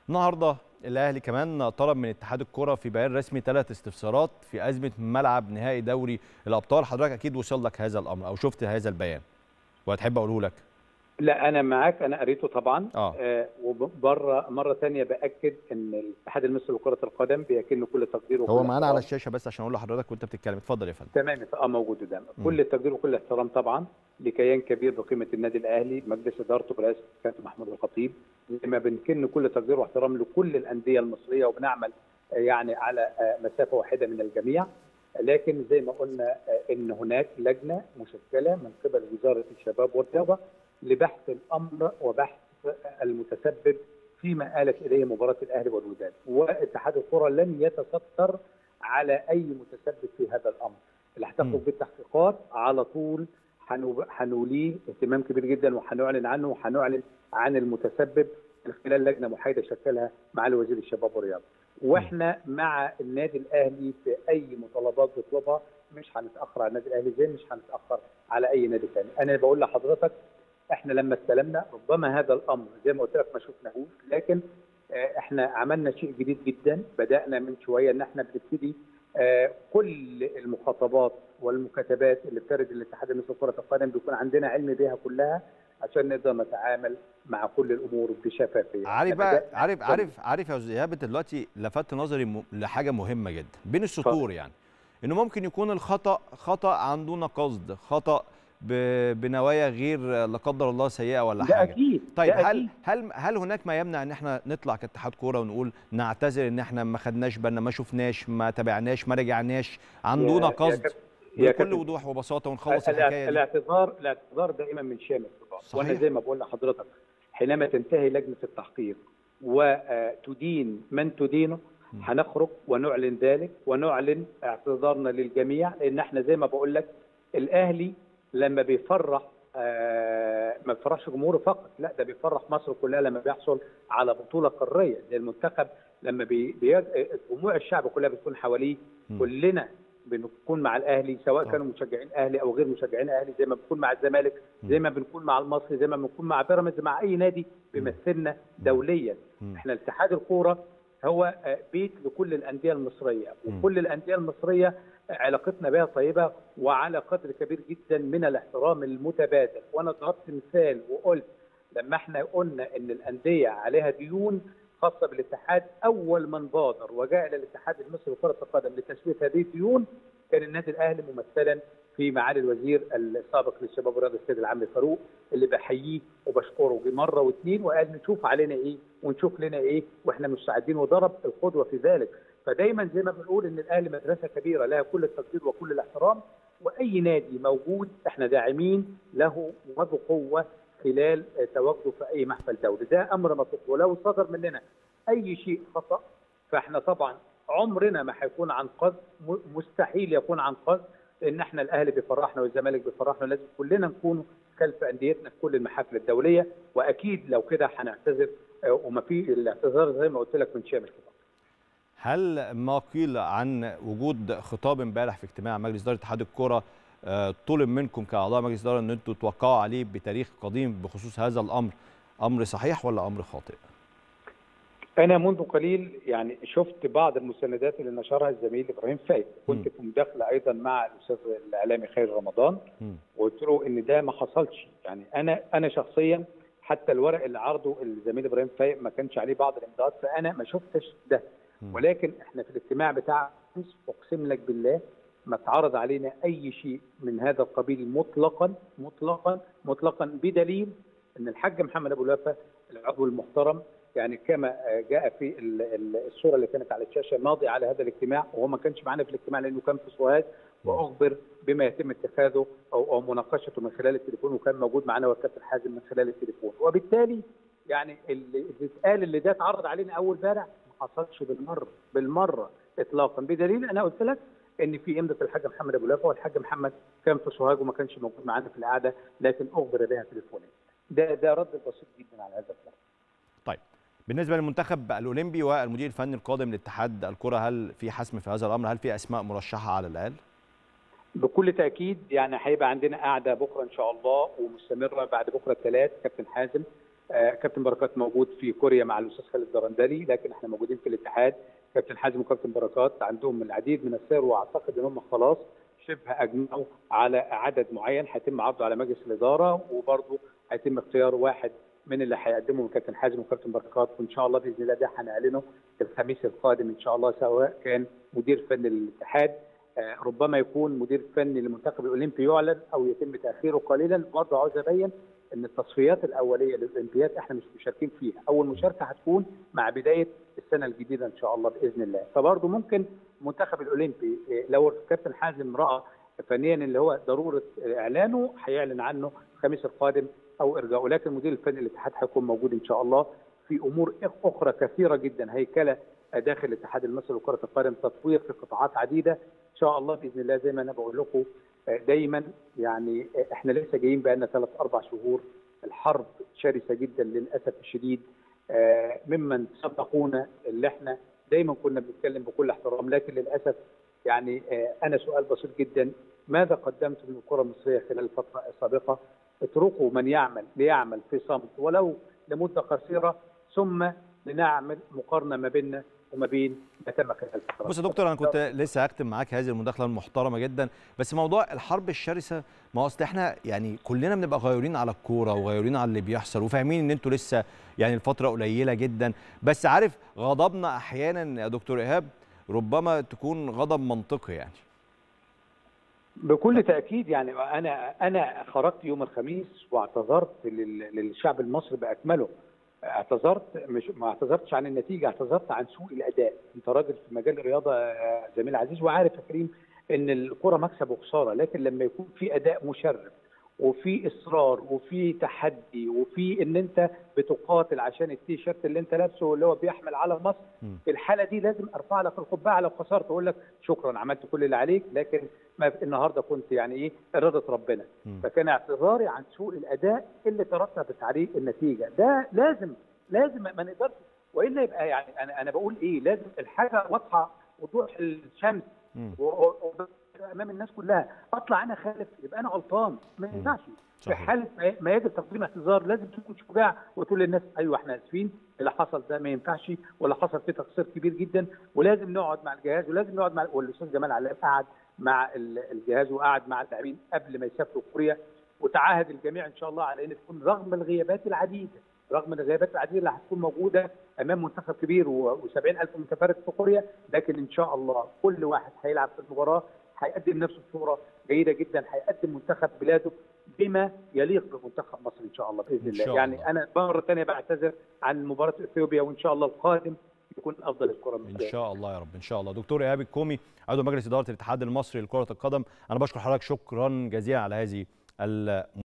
النهارده الاهلي كمان طلب من اتحاد الكره في بيان رسمي ثلاث استفسارات في ازمه ملعب نهائي دوري الابطال حضرتك اكيد وصل لك هذا الامر او شفت هذا البيان وهتحب اقوله لك لا انا معاك انا قريته طبعا آه. آه وبره مره ثانيه باكد ان الاتحاد المصري لكره القدم بيكن كل تقدير هو وكل معانا على احترام. الشاشه بس عشان اقول لحضرتك وانت بتتكلم اتفضل يا فندم تمام اه موجود قدامك مم. كل التقدير وكل الاحترام طبعا لكيان كبير بقيمه النادي الاهلي مجلس ادارته برئاسه كابتن محمود الخطيب لما بنكن كل تقدير واحترام لكل الانديه المصريه وبنعمل آه، يعني على آه، مسافه واحده من الجميع لكن زي ما قلنا آه، ان هناك لجنه مشكله من قبل وزاره الشباب والرياضه لبحث الامر وبحث المتسبب فيما آلت اليه مباراه الاهلي والوداد واتحاد الكره لن يتستر على اي متسبب في هذا الامر اللي مم. هتخرج بالتحقيقات على طول هنو- هنوليه اهتمام كبير جدا وهنعلن عنه وهنعلن عن المتسبب من خلال لجنه محايده شكلها مع وزير الشباب والرياضه واحنا مع النادي الاهلي في اي مطالبات بيطلبها مش هنتاخر على النادي الاهلي زي مش هنتاخر على اي نادي ثاني انا بقول لحضرتك احنا لما استلمنا ربما هذا الامر زي ما قلت لك ما شفناهوش لكن آه، احنا عملنا شيء جديد جدا بدانا من شويه ان احنا بنبتدي آه، كل المخاطبات والمكاتبات اللي بترد الاتحاد المصري لكره القدم بيكون عندنا علم بيها كلها عشان نقدر نتعامل مع كل الامور بشفافيه عارف إحنا بقى بدأنا- عارف عارف عارف يا استاذ ايهاب انت دلوقتي لفت نظري م- لحاجه مهمه جدا بين السطور يعني انه ممكن يكون الخطا خطا عن دون قصد خطا ب- بنوايا غير لا قدر الله سيئه ولا ده حاجه اكيد طيب ده هل أكيد. هل هل هناك ما يمنع ان احنا نطلع كاتحاد كوره ونقول نعتذر ان احنا ما خدناش بالنا ما شفناش ما تابعناش ما رجعناش عن يا- دون يا قصد كابتن- يا بكل كابتن، وضوح وبساطه ونخلص الاعت- الحكايه دي الاعتذار الاعتذار دائما من شام الصفات صحيح. وانا زي ما بقول لحضرتك حينما تنتهي لجنه التحقيق وتدين من تدينه م. هنخرج ونعلن ذلك ونعلن اعتذارنا للجميع لان احنا زي ما بقول لك الاهلي لما بيفرح آه، ما بيفرحش جمهوره فقط لا ده بيفرح مصر كلها لما بيحصل على بطوله قاريه زي المنتخب لما بي بي- جموع الشعب كلها بتكون حواليه م. كلنا بنكون مع الاهلي سواء طبعا. كانوا مشجعين اهلي او غير مشجعين اهلي زي ما بنكون مع الزمالك زي ما بنكون مع المصري زي ما بنكون مع بيراميدز مع اي نادي بيمثلنا دوليا م. احنا اتحاد الكوره هو آه، بيت لكل الانديه المصريه م. وكل الانديه المصريه آه، علاقتنا بها طيبه وعلى قدر كبير جدا من الاحترام المتبادل وانا ضربت مثال وقلت لما احنا قلنا ان الانديه عليها ديون خاصه بالاتحاد اول من بادر وجاء الى الاتحاد المصري لكره القدم لتسويه هذه الديون كان النادي الاهلي ممثلا في معالي الوزير السابق للشباب والرياضه السيد العم فاروق اللي بحييه وبشكره جه مره واثنين وقال نشوف علينا ايه ونشوف لنا ايه واحنا مستعدين وضرب القدوه في ذلك فدايما زي ما بنقول ان الاهلي مدرسه كبيره لها كل التقدير وكل الاحترام واي نادي موجود احنا داعمين له وبقوه خلال تواجده في اي محفل دولي ده امر مطلوب ولو صدر مننا اي شيء خطا فاحنا طبعا عمرنا ما هيكون عن قصد م- مستحيل يكون عن قصد لان احنا الاهلي بيفرحنا والزمالك بيفرحنا لازم كلنا نكون خلف انديتنا في كل المحافل الدوليه واكيد لو كده هنعتذر آه، وما في الاعتذار زي ما قلت لك من شامل كده هل ما قيل عن وجود خطاب امبارح في اجتماع مجلس اداره اتحاد الكره آه، طلب منكم كاعضاء مجلس اداره ان انتم توقعوا عليه بتاريخ قديم بخصوص هذا الامر امر صحيح ولا امر خاطئ؟ انا منذ قليل يعني شفت بعض المستندات اللي نشرها الزميل ابراهيم فايد كنت في مداخله ايضا مع الاستاذ الاعلامي خير رمضان مم. وقلت له ان ده ما حصلش يعني انا انا شخصيا حتى الورق اللي عرضه الزميل ابراهيم فايق ما كانش عليه بعض الامضاءات فانا ما شفتش ده مم. ولكن احنا في الاجتماع بتاع أمس اقسم لك بالله ما اتعرض علينا اي شيء من هذا القبيل مطلقا مطلقا مطلقا بدليل ان الحاج محمد ابو الوفا العضو المحترم يعني كما جاء في ال- ال- الصوره اللي كانت على الشاشه ماضي على هذا الاجتماع وهو ما كانش معانا في الاجتماع لانه كان في سوهاج واخبر بما يتم اتخاذه او او مناقشته من خلال التليفون وكان موجود معانا والكابتن حازم من خلال التليفون وبالتالي يعني اللي اللي اتقال اللي ده اتعرض علينا اول امبارح ما حصلش بالمره بالمره اطلاقا بدليل انا قلت لك ان في امضه الحاج محمد ابو لافا والحاج محمد كان في سوهاج وما كانش موجود معانا في القعده لكن اخبر بها تليفونيا ده ده رد بسيط جدا على هذا الكلام طيب بالنسبه للمنتخب الاولمبي والمدير الفني القادم لاتحاد الكره هل في حسم في هذا الامر هل في اسماء مرشحه على الاقل بكل تاكيد يعني هيبقى عندنا قاعده بكره ان شاء الله ومستمره بعد بكره الثلاث كابتن حازم آه كابتن بركات موجود في كوريا مع الاستاذ خالد درندلي لكن احنا موجودين في الاتحاد كابتن حازم وكابتن بركات عندهم العديد من السير واعتقد ان هم خلاص شبه اجمعوا على عدد معين هيتم عرضه على مجلس الاداره وبرضه هيتم اختيار واحد من اللي هيقدمه كابتن حازم وكابتن بركات وان شاء الله باذن الله ده هنعلنه الخميس القادم ان شاء الله سواء كان مدير فني للاتحاد آه ربما يكون مدير فني للمنتخب الاولمبي يعلن او يتم تاخيره قليلا برضه عاوز ابين ان التصفيات الاوليه للاولمبياد احنا مش مشاركين فيها اول مشاركه هتكون مع بدايه السنه الجديده ان شاء الله باذن الله فبرضه ممكن المنتخب الاولمبي لو الكابتن حازم راى فنيا اللي هو ضروره اعلانه هيعلن عنه الخميس القادم او ارجاؤه لكن المدير الفني للاتحاد هيكون موجود ان شاء الله في امور اخرى كثيره جدا هيكله داخل الاتحاد المصري لكره القدم تطوير في قطاعات عديده ان شاء الله باذن الله زي ما انا بقول لكم دايما يعني احنا لسه جايين بقى لنا ثلاث اربع شهور الحرب شرسه جدا للاسف الشديد ممن سبقونا اللي احنا دايما كنا بنتكلم بكل احترام لكن للاسف يعني انا سؤال بسيط جدا ماذا قدمتم للكره المصريه خلال الفتره السابقه؟ اتركوا من يعمل ليعمل في صمت ولو لمده قصيره ثم لنعمل مقارنه ما بيننا وما بين ما تم خلال الفتره بص يا دكتور انا كنت لسه هختم معاك هذه المداخله المحترمه جدا بس موضوع الحرب الشرسه ما هو اصل احنا يعني كلنا بنبقى غيورين على الكوره وغيورين على اللي بيحصل وفاهمين ان انتوا لسه يعني الفتره قليله جدا بس عارف غضبنا احيانا يا دكتور ايهاب ربما تكون غضب منطقي يعني بكل تاكيد يعني انا انا خرجت يوم الخميس واعتذرت للشعب المصري باكمله اعتذرت مش ما اعتذرتش عن النتيجه اعتذرت عن سوء الاداء انت راجل في مجال الرياضه زميل عزيز وعارف يا كريم ان الكره مكسب وخساره لكن لما يكون في اداء مشرف وفي اصرار وفي تحدي وفي ان انت بتقاتل عشان التيشيرت اللي انت لابسه اللي هو بيحمل علم مصر م. في الحاله دي لازم ارفع لك القبعه لو خسرت اقول لك شكرا عملت كل اللي عليك لكن ما النهارده كنت يعني ايه اراده ربنا م. فكان اعتذاري عن سوء الاداء اللي ترتبت عليه النتيجه ده لازم لازم ما نقدرش والا يبقى يعني انا انا بقول ايه لازم الحاجه واضحه وضوح الشمس امام الناس كلها اطلع انا خالف يبقى انا غلطان ما ينفعش في حاله ما يجب تقديم اعتذار لازم تكون شجاع وتقول للناس ايوه احنا اسفين اللي حصل ده ما ينفعش ولا حصل فيه تقصير كبير جدا ولازم نقعد مع الجهاز ولازم نقعد مع والاستاذ جمال علام قعد مع الجهاز وقعد مع اللاعبين قبل ما يسافروا كوريا وتعهد الجميع ان شاء الله على ان تكون رغم الغيابات العديده رغم الغيابات العديده اللي هتكون موجوده امام منتخب كبير و70 الف متفرج في كوريا لكن ان شاء الله كل واحد هيلعب في المباراه هيقدم نفسه بصوره جيده جدا هيقدم منتخب بلاده بما يليق بمنتخب مصر ان شاء الله باذن الله يعني الله. انا مره ثانيه بعتذر عن مباراه اثيوبيا وان شاء الله القادم يكون افضل الكره ان شاء الله يا رب ان شاء الله دكتور ايهاب الكومي عضو مجلس اداره الاتحاد المصري لكره القدم انا بشكر حضرتك شكرا جزيلا على هذه